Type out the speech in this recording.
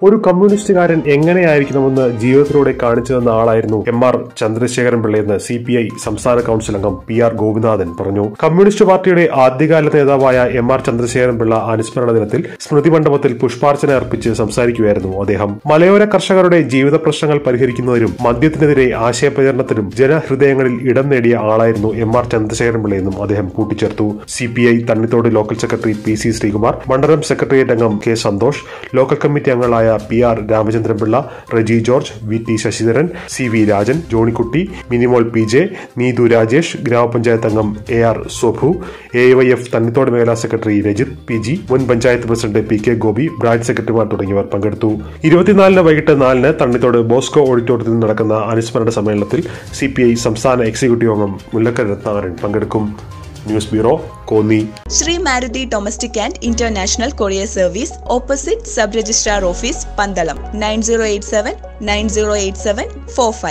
ഒരു കമ്മ്യൂണിസ്റ്റുകാരൻ എങ്ങനെയായിരിക്കണമെന്ന് ജീവിതത്തിലൂടെ കാണിച്ചു തന്ന ആളായിരുന്നു എം ആർ ചന്ദ്രശേഖരൻ പിള്ളയെന്ന് സി പി ഐ സംസ്ഥാന കൌൺസിൽ അംഗം പി ആർ ഗോപിനാഥൻ പറഞ്ഞു കമ്മ്യൂണിസ്റ്റ് പാർട്ടിയുടെ ആദ്യകാല നേതാവായ എം ആർ ചന്ദ്രശേഖരൻ പിള്ള അനുസ്മരണ ദിനത്തിൽ സ്മൃതി മണ്ഡപത്തിൽ പുഷ്പാർച്ചന അർപ്പിച്ച് സംസാരിക്കുകയായിരുന്നു അദ്ദേഹം മലയോര കർഷകരുടെ ജീവിത പ്രശ്നങ്ങൾ പരിഹരിക്കുന്നതിനും മദ്യത്തിനെതിരെ ആശയപ്രചരണത്തിനും ജനഹൃദയങ്ങളിൽ ഇടം നേടിയ ആളായിരുന്നു എം ആർ ചന്ദ്രശേഖരൻ പിള്ളയെന്നും അദ്ദേഹം കൂട്ടിച്ചേർത്തു C P I Thannithode local secretary P C Sreekumar മണ്ഡലം സെക്രട്ടേറിയറ്റ് അംഗം കെ സന്തോഷ് ലോക്കൽ കമ്മിറ്റി അംഗങ്ങളായ P R Ramachandran Pillai Reji George V T Sasidharan C V Rajan Johnykutty Minimol P J Neethu Rajesh grama panchayat അംഗം A R Sobhu A Y F Thannithode മേഖലാ സെക്രട്ടറി രജിത് പി ജി മുൻ panchayat president P K Gopi branch സെക്രട്ടറിമാർ തുടങ്ങിയവർ പങ്കെടുത്തു ഇരുപത്തിനാലിന് വൈകിട്ട് നാലിന് തണ്ണിത്തോട് ബോസ്കോ ഓഡിറ്റോറിയത്തിൽ നടക്കുന്ന അനുസ്മരണ സമ്മേളനത്തിൽ സി പി ഐ സംസ്ഥാന എക്സിക്യൂട്ടീവ് അംഗം മുല്ലക്കര രത്നാകരൻ പങ്കെടുക്കും news bureau Konni Sree Maruthi domestic and international courier service opposite sub registrar office Pandalam nine zero eight seven nine zero eight seven four five